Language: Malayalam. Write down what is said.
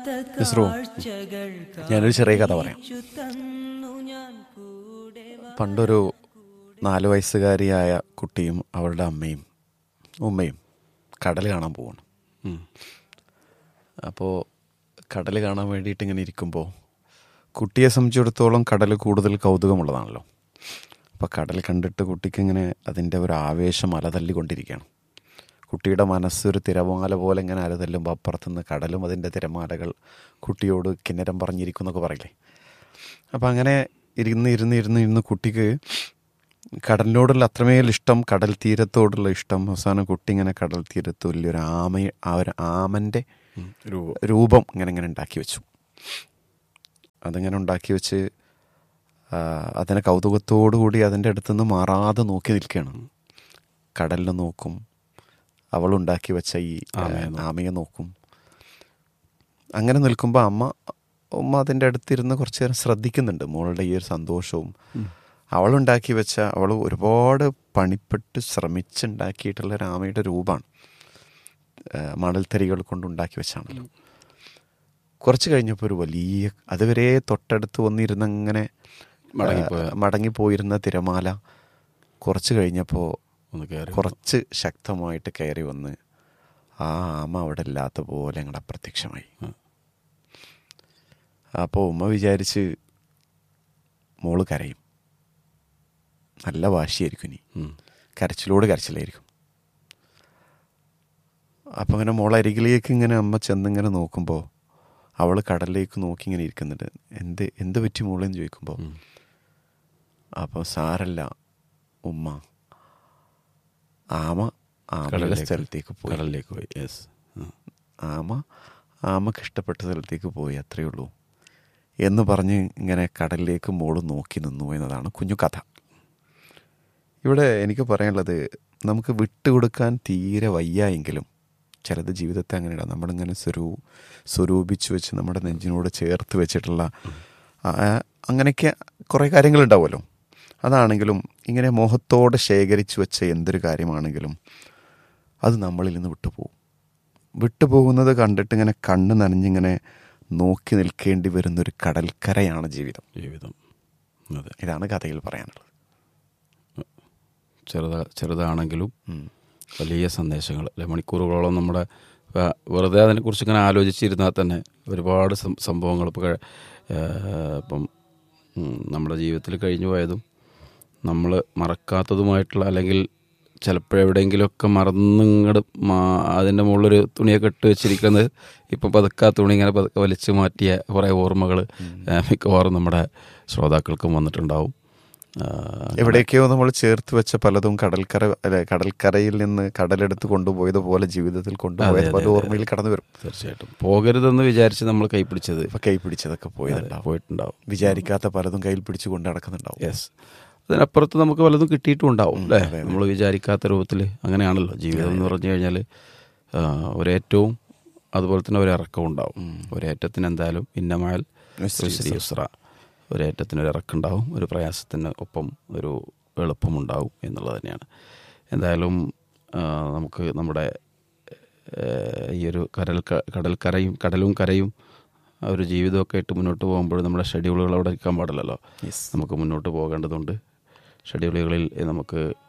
ഇസ്രോ ഞാനൊരു ചെറിയ കഥ പറയാം പണ്ടൊരു നാല് വയസ്സുകാരിയായ കുട്ടിയും അവളുടെ അമ്മയും ഉമ്മയും കടൽ കാണാൻ പോവാണ് ഉം. അപ്പോൾ കടൽ കാണാൻ വേണ്ടിയിട്ട് ഇങ്ങനെ ഇരിക്കുമ്പോൾ കുട്ടിയെ സംബന്ധിച്ചിടത്തോളം കടൽ കൂടുതൽ കൗതുകമുള്ളതാണല്ലോ അപ്പോൾ കടൽ കണ്ടിട്ട് കുട്ടിക്ക് ഇങ്ങനെ അതിൻ്റെ ഒരു ആവേശം അലതല്ലിക്കൊണ്ടിരിക്കുകയാണ് കുട്ടിയുടെ മനസ്സൊരു തിരമാല പോലെ ഇങ്ങനെ അലതല്ലുമ്പോൾ അപ്പുറത്തുനിന്ന് കടലും അതിൻ്റെ തിരമാലകൾ കുട്ടിയോട് കിന്നരം പറഞ്ഞിരിക്കുന്നൊക്കെ പറയില്ലേ അപ്പം അങ്ങനെ ഇരുന്ന് ഇരുന്ന് ഇരുന്ന് ഇരുന്ന് കുട്ടിക്ക് കടലിനോടുള്ള അത്രമേൽ ഇഷ്ടം കടൽ തീരത്തോടുള്ള ഇഷ്ടം അവസാനം കുട്ടി ഇങ്ങനെ കടൽ തീരത്ത് വലിയൊരു ആമ ആ ഒരു ആമൻ്റെ ഉം. രൂപം രൂപം ഇങ്ങനെ ഇങ്ങനെ ഉണ്ടാക്കി വെച്ചു അതിങ്ങനെ ഉണ്ടാക്കി വെച്ച് ആ, അതിനെ കൗതുകത്തോടു കൂടി അതിൻ്റെ അടുത്തുനിന്ന് മാറാതെ നോക്കി നിൽക്കുകയാണ് കടലിനെ നോക്കും അവളുണ്ടാക്കി വെച്ച ഈ ആ, ആമയെ നോക്കും. ആമയെ നോക്കും അങ്ങനെ നിൽക്കുമ്പോൾ അമ്മ ഉമ്മ അതിൻ്റെ അടുത്തിരുന്ന് കുറച്ച് നേരം ശ്രദ്ധിക്കുന്നുണ്ട് മോളുടെ ഈ ഒരു സന്തോഷവും അവളുണ്ടാക്കി വെച്ച അവൾ ഒരുപാട് പണിപ്പെട്ട് ശ്രമിച്ചുണ്ടാക്കിയിട്ടുള്ള ഒരു ആമയുടെ രൂപമാണ് മണൽത്തരികൾ കൊണ്ടുണ്ടാക്കി വെച്ചാണല്ലോ കുറച്ച് കഴിഞ്ഞപ്പോൾ ഒരു വലിയ അതുവരെ തൊട്ടടുത്ത് വന്നിരുന്നങ്ങനെ മടങ്ങിപ്പോയ. ആ, മടങ്ങിപ്പോയിരുന്ന തിരമാല കുറച്ച് കഴിഞ്ഞപ്പോൾ ഒന്ന് കയറി കുറച്ച് ശക്തമായിട്ട് കയറി വന്ന് ആ ആമ അവിടെ ഇല്ലാത്ത പോലെ ഞങ്ങളുടെ അപ്രത്യക്ഷമായി ഉം. അപ്പോൾ ഉമ്മ വിചാരിച്ച് മോള് കരയും നല്ല വാശിയായിരിക്കും ഇനി ഉം. കരച്ചിലോട് കരച്ചിലായിരിക്കും അപ്പം ഇങ്ങനെ മോളരികിലേക്ക് ഇങ്ങനെ അമ്മ ചെന്നിങ്ങനെ നോക്കുമ്പോൾ അവൾ കടലിലേക്ക് നോക്കി ഇങ്ങനെ ഇരിക്കുന്നുണ്ട് എന്ത് എന്ത് പറ്റി മോളെന്ന് ചോദിക്കുമ്പോൾ ഉം. അപ്പം സാരല്ല ഉമ്മ ആമ ആമയുടെ കടലിലേക്ക് സ്ഥലത്തേക്ക് പോയി കടലിലേക്ക് പോയി യെസ് ആമ ആമക്ക് ഇഷ്ടപ്പെട്ട സ്ഥലത്തേക്ക് പോയി അത്രയേ ഉള്ളൂ എന്ന് പറഞ്ഞ് ഇങ്ങനെ കടലിലേക്ക് മോള് നോക്കി നിന്നു എന്നതാണ് കുഞ്ഞു കഥ ഇവിടെ എനിക്ക് പറയാനുള്ളത് നമുക്ക് വിട്ടുകൊടുക്കാൻ തീരെ വയ്യ എങ്കിലും ചിലത് ജീവിതത്തെ അങ്ങനെയാണ് നമ്മളിങ്ങനെ സ്വരൂ സ്വരൂപിച്ച് വെച്ച് നമ്മുടെ നെഞ്ചിനോട് ചേർത്ത് വെച്ചിട്ടുള്ള ആ, അങ്ങനെയൊക്കെ കുറേ കാര്യങ്ങളുണ്ടാവുമല്ലോ അതാണെങ്കിലും ഇങ്ങനെ മോഹത്തോടെ ശേഖരിച്ച് വെച്ച എന്തൊരു കാര്യമാണെങ്കിലും അത് നമ്മളിൽ നിന്ന് വിട്ടുപോകും വിട്ടുപോകുന്നത് കണ്ടിട്ട് ഇങ്ങനെ കണ്ണ് നനഞ്ഞിങ്ങനെ നോക്കി നിൽക്കേണ്ടി വരുന്നൊരു കടൽക്കരയാണ് ജീവിതം ജീവിതം അതെ ഇതാണ് കഥയിൽ പറയാനുള്ളത് ചെറുതാ ചെറുതാണെങ്കിലും ഉം. വലിയ സന്ദേശങ്ങൾ അല്ലെ മണിക്കൂറുകളോളം നമ്മുടെ ഇപ്പൊ വെറുതെ അതിനെക്കുറിച്ച് ഇങ്ങനെ ആലോചിച്ചിരുന്നാൽ തന്നെ ഒരുപാട് സം- സംഭവങ്ങൾ ഇപ്പോൾ ഇപ്പം ഉം, നമ്മുടെ ജീവിതത്തിൽ കഴിഞ്ഞു പോയതും നമ്മൾ മറക്കാത്തതുമായിട്ടുള്ള അല്ലെങ്കിൽ ചിലപ്പോൾ എവിടെയെങ്കിലുമൊക്കെ മറന്നിങ്ങട് അതിൻ്റെ മുകളിലൊരു തുണിയൊക്കെ ഇട്ട് വെച്ചിരിക്കുന്നത് ഇപ്പം പതുക്കെ ആ തുണി ഇങ്ങനെ പതുക്കെ വലിച്ചു മാറ്റിയ കുറേ ഓർമ്മകൾ മിക്കവാറും നമ്മുടെ ശ്രോതാക്കൾക്കും വന്നിട്ടുണ്ടാവും ആ, എവിടേക്കോ നമ്മൾ ചേർത്ത് വെച്ച പലതും കടൽക്കര അല്ലെ കടൽക്കരയിൽ നിന്ന് കടലെടുത്ത് കൊണ്ടുപോയതുപോലെ ജീവിതത്തിൽ കൊണ്ടുപോയത് അതെ, പല അതെ, ഓർമ്മയിൽ കടന്നു വരും തീർച്ചയായിട്ടും പോകരുതെന്ന് വിചാരിച്ച് നമ്മൾ കൈപ്പിടിച്ചത് ഇപ്പൊ കൈ പിടിച്ചതൊക്കെ പോയതുണ്ടാവും പോയിട്ടുണ്ടാവും വിചാരിക്കാത്ത പലതും കയ്യിൽ പിടിച്ചു കൊണ്ട് നടക്കുന്നുണ്ടാവും യെസ് അതിനപ്പുറത്ത് നമുക്ക് വല്ലതും കിട്ടിയിട്ടും ഉണ്ടാവും അല്ലേ അതെ, അതെ. നമ്മൾ വിചാരിക്കാത്ത രൂപത്തിൽ അങ്ങനെയാണല്ലോ ജീവിതം എന്ന് പറഞ്ഞു കഴിഞ്ഞാൽ ഒരേറ്റവും അതുപോലെ തന്നെ ഒരിറക്കവും ഉണ്ടാവും ഒരേറ്റത്തിന് എന്തായാലും ഇന്നമായാൽ യുസ്രി യുസ്രി യുസ്ര ഒരേറ്റത്തിന് ഒരു ഇറക്കുണ്ടാവും ഒരു പ്രയാസത്തിന് ഒപ്പം ഒരു എളുപ്പമുണ്ടാവും എന്നുള്ളത് തന്നെയാണ് എന്തായാലും ആ, നമുക്ക് നമ്മുടെ ഏഹ്, ഈ ഒരു കടൽ കടൽക്കരയും കടലും കരയും ആ ഒരു ജീവിതമൊക്കെ ആയിട്ട് മുന്നോട്ട് പോകുമ്പോൾ നമ്മുടെ ഷെഡ്യൂളുകൾ അവിടെ ഇരിക്കാൻ പാടില്ലല്ലോ Yes. നമുക്ക് മുന്നോട്ട് പോകേണ്ടതുണ്ട് ഷെഡ്യൂളുകളിൽ നമുക്ക്